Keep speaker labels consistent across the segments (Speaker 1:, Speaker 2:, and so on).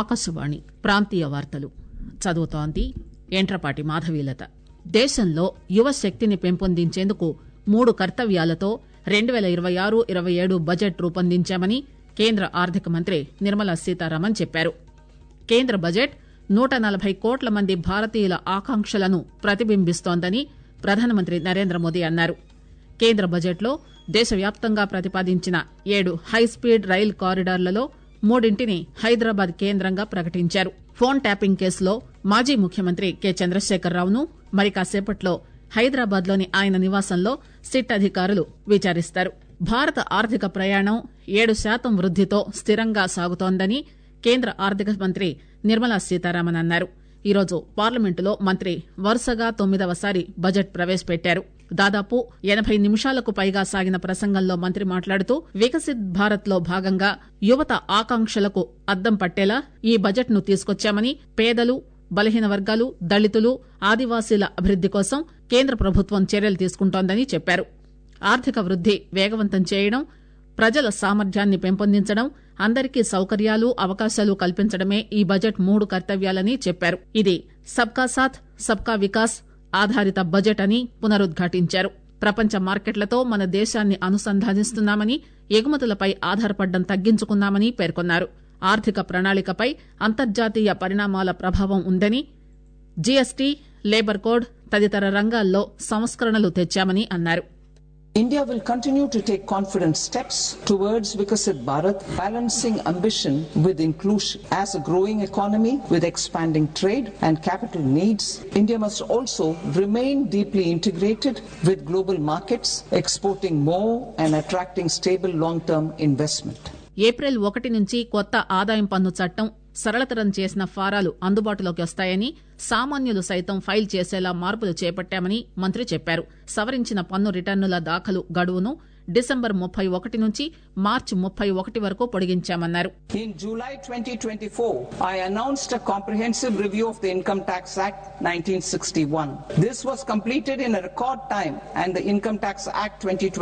Speaker 1: ఆకాశవాణి ప్రాంతీయ వార్తలు చదువుతోంది ఎంట్రపాటి మాధవీలత దేశంలో యువ శక్తిని పెంపొందించేందుకు మూడు కర్తవ్యాలతో రెండు పేల ఇరవై ఆరు ఇరవై ఏడు బడ్జెట్ రూపొందించామని కేంద్ర ఆర్థిక మంత్రి నిర్మలా సీతారామన్ చెప్పారు కేంద్ర బడ్జెట్ నూట నలభై కోట్ల మంది భారతీయుల ఆకాంక్షలను ప్రతిబింబిస్తోందని ప్రధానమంత్రి నరేంద్ర మోదీ అన్నారు కేంద్ర బడ్జెట్లో దేశవ్యాప్తంగా ప్రతిపాదించిన ఏడు హైస్పీడ్ రైల్ కారిడార్లలో మూడింటిని హైదరాబాద్ కేంద్రంగా ప్రకటించారు ఫోన్ ట్యాపింగ్ కేసులో మాజీ ముఖ్యమంత్రి కె చంద్రశేఖరరావును మరి కాసేపట్లో హైదరాబాద్ లోని ఆయన నివాసంలో సిట్ అధికారులు విచారిస్తారు భారత ఆర్థిక ప్రయాణం ఏడు శాతం వృద్దితో స్థిరంగా సాగుతోందని కేంద్ర ఆర్థిక మంత్రి నిర్మలా సీతారామన్ అన్నారు ఈరోజు పార్లమెంటులో మంత్రి వరుసగా తొమ్మిదవసారి బడ్జెట్ ప్రవేశపెట్టారు దాదాపు ఎనబై నిమిషాలకు పైగా సాగిన ప్రసంగంలో మంత్రి మాట్లాడుతూ వికసిత్ భారత్ లో భాగంగా యువత ఆకాంక్షలకు అద్దం పట్టేలా ఈ బడ్జెట్ ను తీసుకొచ్చామని పేదలు బలహీన వర్గాలు దళితులు ఆదివాసీల అభివృద్ది కోసం కేంద్ర ప్రభుత్వం చర్యలు తీసుకుంటోందని చెప్పారు ఆర్థిక వృద్ది వేగవంతం చేయడం ప్రజల సామర్థ్యాన్ని పెంపొందించడం అందరికీ సౌకర్యాలు అవకాశాలు కల్పించడమే ఈ బడ్జెట్ మూడు కర్తవ్యాలని చెప్పారు ఇది సబ్కా సాథ్ సబ్కా వికాస్ ఆధారిత బడ్జెట్ అని పునరుద్ఘాటించారు ప్రపంచ మార్కెట్లతో మన దేశాన్ని అనుసంధానిస్తున్నామని ఎగుమతులపై ఆధారపడడం తగ్గించుకున్నామని పేర్కొన్నారు ఆర్థిక ప్రణాళికపై అంతర్జాతీయ పరిణామాల ప్రభావం ఉందని జీఎస్టీ లేబర్ కోడ్ తదితర రంగాల్లో సంస్కరణలు తెచ్చామని అన్నారు
Speaker 2: India will continue to take confident steps towards Vikasit Bharat, balancing ambition with inclusion. As a growing economy with expanding trade and capital needs, India must also remain deeply integrated with global markets, exporting more and attracting stable long-term investment.
Speaker 1: April ఒకటి నుంచి కొత్త ఆదాయం పన్ను చట్టం సరళతరం చేసిన ఫారాలు అందుబాటులోకి వస్తాయని సామాన్యులు సైతం ఫైల్ చేసేలా మార్పులు చేపట్టామని మంత్రి చెప్పారు సవరించిన పన్ను రిటర్నుల దాఖలు గడువును డిసెంబర్ ముప్పై ఒకటి నుంచి మార్చి ముప్పై ఒకటి వరకు పొడిగించామన్నారు
Speaker 2: In July 2024, I announced a comprehensive review of the Income Tax Act 1961. This was completed in a record time and the Income Tax Act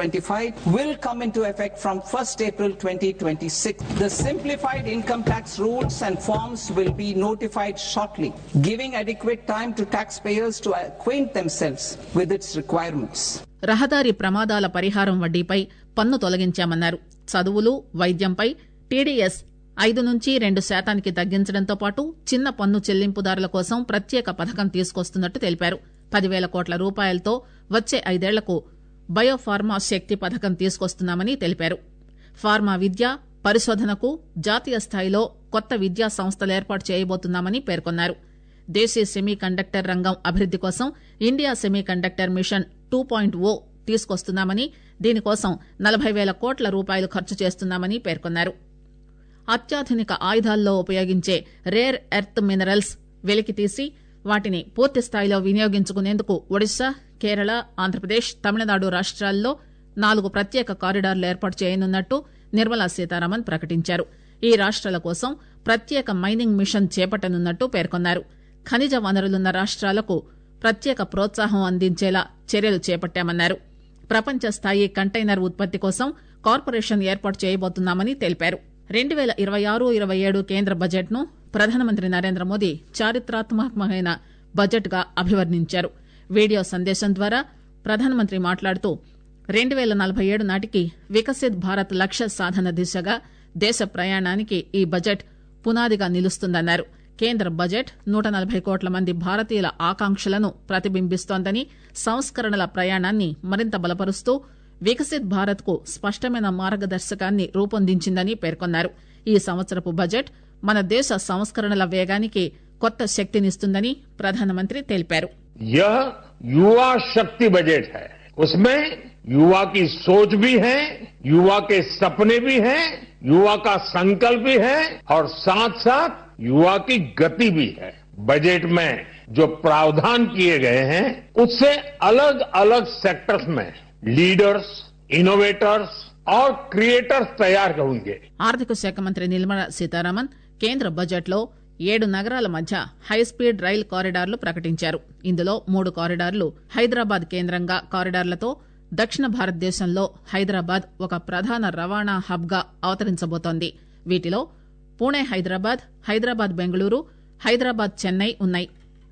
Speaker 2: 2025 will come into effect from 1st April 2026. The simplified income tax rules and forms will be notified shortly, giving adequate time to taxpayers to acquaint themselves with its requirements.
Speaker 1: రహదారి ప్రమాదాల పరిహారం వడ్డీపై పన్ను తొలగించామన్నారు చదువులు వైద్యంపై TDS ఐదు నుంచి రెండు శాతానికి తగ్గించడంతో పాటు చిన్న పన్ను చెల్లింపుదారుల కోసం ప్రత్యేక పథకం తీసుకొస్తున్నట్టు తెలిపారు పదివేల కోట్ల రూపాయలతో వచ్చే ఐదేళ్లకు బయోఫార్మా శక్తి పథకం తీసుకొస్తున్నామని తెలిపారు ఫార్మా విద్య పరిశోధనకు జాతీయ స్థాయిలో కొత్త విద్యా సంస్థలు ఏర్పాటు చేయబోతున్నామని పేర్కొన్నారు దేశీయ సెమీ కండక్టర్ రంగం అభివృద్ది కోసం India semi conductor mission two point O తీసుకొస్తున్నామని దీనికోసం నలభై వేల కోట్ల రూపాయలు ఖర్చు చేస్తున్నామని పేర్కొన్నారు అత్యాధునిక ఆయుధాల్లో ఉపయోగించే రేర్ ఎర్త్ మినరల్స్ వెలికితీసి వాటిని పూర్తి స్థాయిలో వినియోగించుకునేందుకు ఒడిశా కేరళ ఆంధ్రప్రదేశ్ తమిళనాడు రాష్ట్రాల్లో నాలుగు ప్రత్యేక కారిడార్లు ఏర్పాటు చేయనున్నట్టు నిర్మలా సీతారామన్ ప్రకటించారు ఈ రాష్ట్రాల కోసం ప్రత్యేక మైనింగ్ మిషన్ చేపట్టనున్నట్టు పేర్కొన్నారు ఖనిజ వనరులున్న రాష్ట్రాలకు ప్రత్యేక ప్రోత్సాహం అందించేలా చర్యలు చేపట్టామన్నారు ప్రపంచ స్థాయి కంటైనర్ ఉత్పత్తి కోసం కార్పొరేషన్ ఏర్పాటు చేయబోతున్నామని తెలిపారు రెండు పేల ఇరవై ఆరు ఇరవై ఏడు కేంద్ర బడ్జెట్ ను ప్రధానమంత్రి నరేంద్ర మోదీ చారిత్రాత్మకమైన బడ్జెట్ గా అభివర్ణించారు వీడియో సందేశం ద్వారా ప్రధానమంత్రి మాట్లాడుతూ రెండు పేల నలభై ఏడు నాటికి వికసిత్ భారత్ లక్ష్య సాధన దిశగా దేశ ప్రయాణానికి ఈ బడ్జెట్ పునాదిగా నిలుస్తుందన్నారు కేంద్ర బడ్జెట్ నూట నలభై కోట్ల మంది భారతీయుల ఆకాంక్షలను ప్రతిబింబిస్తోందని సంస్కరణల ప్రయాణాన్ని మరింత బలపరుస్తూ వికసిత్ భారత్ కు స్పష్టమైన మార్గదర్శకాన్ని రూపొందించిందని పేర్కొన్నారు ఈ సంవత్సరపు బడ్జెట్ మన దేశ సంస్కరణల వేగానికి కొత్త శక్తినిస్తుందని ప్రధానమంత్రి తెలిపారు
Speaker 3: यह युवा शक्ति बजट है उसमें युवा की सोच भी है युवा के सपने भी हैं युवा का संकल्प भी है और साथ साथ युवा की गति भी है बजट में जो प्रावधान किए गए हैं उससे अलग अलग सेक्टर्स में लीडर्स इनोवेटर्स और क्रिएटर्स तैयार होंगे
Speaker 1: ఆర్థిక శాఖ మంత్రి నిర్మలా సీతారామన్ కేంద్ర బడ్జెట్ లో ఏడు నగరాల మధ్య హైస్పీడ్ రైల్ కారిడార్లు ప్రకటించారు ఇందులో మూడు కారిడార్లు హైదరాబాద్ కేంద్రంగా కారిడార్లతో దక్షిణ భారతదేశంలో హైదరాబాద్ ఒక ప్రధాన రవాణా హబ్ గా అవతరించబోతోంది వీటిలో పూణే హైదరాబాద్ హైదరాబాద్ బెంగళూరు హైదరాబాద్ చెన్నై ఉన్నాయి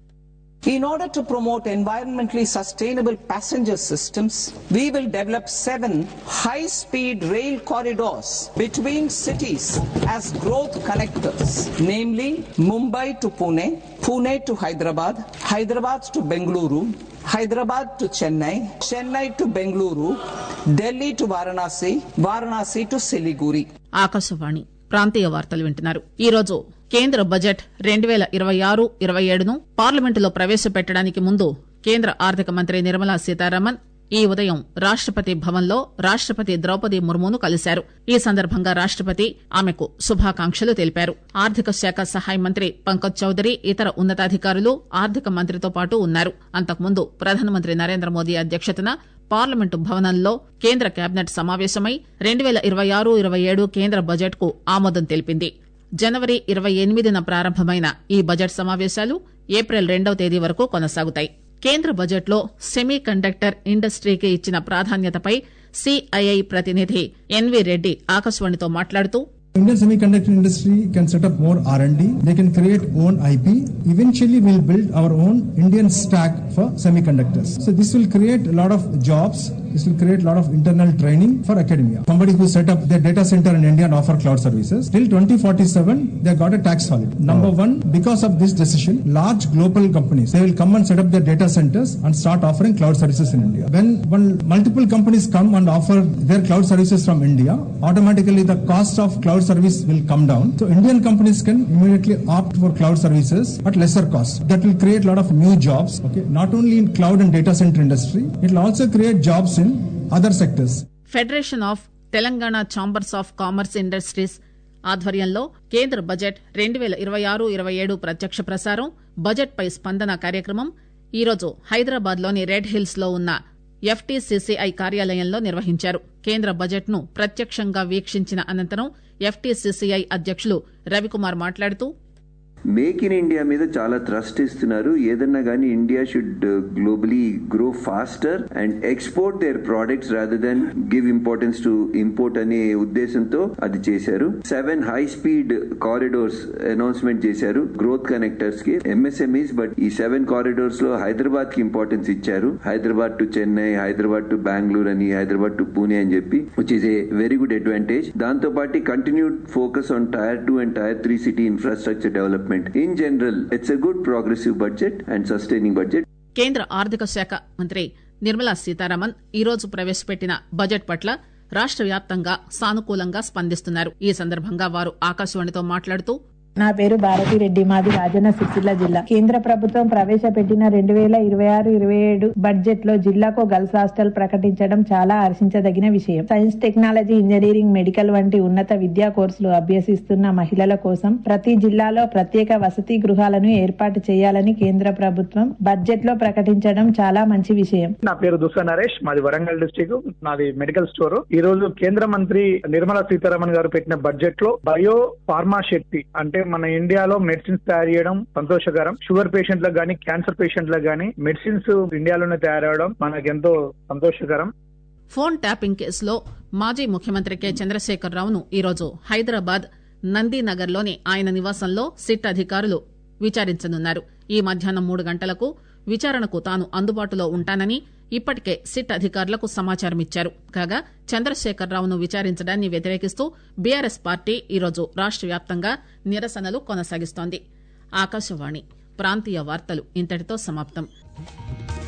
Speaker 2: In order to promote environmentally sustainable passenger systems, we will develop seven high-speed rail corridors between cities as growth connectors, namely Mumbai to Pune, Pune to Hyderabad, Hyderabad to Bengaluru, Hyderabad to Chennai, Chennai to Bengaluru, Delhi to Varanasi, Varanasi to Siliguri.
Speaker 1: Akashvani ప్రాంతీయ వార్తలు వింటున్నారు ఈ రోజు కేంద్ర budget రెండు పేల ఇరవై ఆరు ఇరవై ఏడును పార్లమెంటులో ప్రవేశపెట్టడానికి ముందు కేంద్ర ఆర్థిక మంత్రి నిర్మలా సీతారామన్ ఈ ఉదయం రాష్టపతి భవన్లో రాష్టపతి ద్రౌపది ముర్మును కలిశారు ఈ సందర్భంగా రాష్టపతి ఆమెకు శుభాకాంక్షలు తెలిపారు ఆర్థిక శాఖ సహాయ మంత్రి పంకజ్ చౌదరి ఇతర ఉన్నతాధికారులు ఆర్థిక మంత్రితో పాటు ఉన్నారు అంతకుముందు ప్రధానమంత్రి నరేంద్ర మోదీ అధ్యక్షతన పార్లమెంటు భవనంలో కేంద్ర కేబినెట్ సమావేశమై రెండు పేల ఇరవై ఆరు ఇరవై ఏడు కేంద్ర బడ్జెట్ కు ఆమోదం తెలిపింది జనవరి ఇరవై ఎనిమిదిన ప్రారంభమైన ఈ బడ్జెట్ సమావేశాలు ఏప్రిల్ రెండవ తేదీ వరకు కొనసాగుతాయి కేంద్ర బడ్జెట్లో సెమీ కండక్టర్ ఇండస్ట్రీకి ఇచ్చిన ప్రాధాన్యతపై సిఐఐ ప్రతినిధి ఎన్వి రెడ్డి ఆకాశవాణితో మాట్లాడుతూ
Speaker 4: Indian semiconductor industry can set up more R&D. They can create own IP. Eventually, we'll build our own Indian stack for semiconductors. So this will create a lot of jobs. This will create a lot of internal training for academia. Somebody who set up their data center in India and offer cloud services till 2047, they got a tax holiday. Number one, because of this decision, large global companies they will come and set up their data centers and start offering cloud services in India. When when multiple companies come and offer their cloud services from India, automatically the cost of cloud service will come down. So Indian companies can immediately opt for cloud services at lesser cost. That will create a lot of new jobs. Okay, not only in cloud and data center industry, it will also create jobs in other sectors.
Speaker 1: Federation of Telangana chambers of commerce industries ఆధ్వర్యంలో కేంద్ర budget రెండు పేల ఇరవై ఆరు ఇరవై ఏడు ప్రత్యక్ష ప్రసారం బడ్జెట్ పై స్పందన కార్యక్రమం ఈరోజు హైదరాబాద్ లోని రెడ్ హిల్స్ లో ఉన్న ఎఫ్టీసీసీఐ కార్యాలయంలో నిర్వహించారు కేంద్ర బడ్జెట్ ను ప్రత్యక్షంగా వీక్షించిన అనంతరం ఎఫ్టీసీసీఐ అధ్యకులు రవికుమార్ మాట్లాడుతూ
Speaker 5: మేక్ ఇన్ ఇండియా మీద చాలా ట్రస్ట్ ఇస్తున్నారు ఏదన్నా కానీ India should globally grow faster and export their products rather than give importance to import అనే ఉద్దేశంతో అది చేశారు seven high speed corridors announcement చేశారు గ్రోత్ కనెక్టర్స్ కి ఎంఎస్ఎంఈస్ బట్ ఈ సెవెన్ కారిడోర్స్ లో హైదరాబాద్ కి ఇంపార్టెన్స్ ఇచ్చారు హైదరాబాద్ టు చెన్నై హైదరాబాద్ టు బెంగళూరు అని హైదరాబాద్ టు పూణే అని చెప్పి which is a very good advantage దాంతో పాటు continued focus on tier two and tier three city infrastructure development in general it's a good progressive budget and sustaining budget
Speaker 1: కేంద్ర ఆర్థిక శాఖ మంత్రి నిర్మలా సీతారామన్ ఈరోజు ప్రవేశపెట్టిన బడ్జెట్ పట్ల రాష్ట వ్యాప్తంగా సానుకూలంగా స్పందిస్తున్నారు ఈ సందర్భంగా వారు ఆకాశవాణితో మాట్లాడుతూ
Speaker 6: నా పేరు భారతి రెడ్డి మాది రాజన్న సిరిసిల్ల జిల్లా కేంద్ర ప్రభుత్వం ప్రవేశపెట్టిన రెండు వేల ఇరవై ఆరు ఇరవై ఏడు బడ్జెట్ లో జిల్లాకు గర్ల్స్ హాస్టల్ ప్రకటించడం చాలా హర్షించదగిన విషయం సైన్స్ టెక్నాలజీ ఇంజనీరింగ్ మెడికల్ వంటి ఉన్నత విద్యా కోర్సులు అభ్యసిస్తున్న మహిళల కోసం ప్రతి జిల్లాలో ప్రత్యేక వసతి గృహాలను ఏర్పాటు చేయాలని కేంద్ర ప్రభుత్వం బడ్జెట్ లో ప్రకటించడం చాలా మంచి విషయం
Speaker 7: నా పేరు దుస్సా నరేష్ మాది వరంగల్ డిస్టిక్ నాది మెడికల్ స్టోర్ ఈ రోజు కేంద్ర మంత్రి నిర్మలా సీతారామన్ గారు పెట్టిన బడ్జెట్ లో బయో ఫార్మా శక్తి అంటే మన ఇండియాలో మెడిసిన్స్ తయారు చేయడం సంతోషకరం షుగర్ పేషెంట్లకు గానీ క్యాన్సర్ పేషెంట్లకు గానీ మెడిసిన్స్ ఇండియాలోనే తయారవడం మనకెంతో సంతోషకరం
Speaker 1: ఫోన్ ట్యాపింగ్ కేసులో మాజీ ముఖ్యమంత్రి కె చంద్రశేఖరరావును ఈరోజు హైదరాబాద్ నందీనగర్లోని ఆయన నివాసంలో సిట్ అధికారులు విచారించనున్నారు ఈ మధ్యాహ్నం మూడు గంటలకు విచారణకు తాను అందుబాటులో ఉంటానని ఇప్పటికే సిట్ అధికారులకు సమాచారం ఇచ్చారు కాగా చంద్రశేఖరరావును విచారించడాన్ని వ్యతిరేకిస్తూ బీఆర్ఎస్ పార్టీ ఈరోజు రాష్ట వ్యాప్తంగా నిరసనలు కొనసాగిస్తోంది ఆకాశవాణి ప్రాంతీయ వార్తలు ఇంతటితో సమాప్తం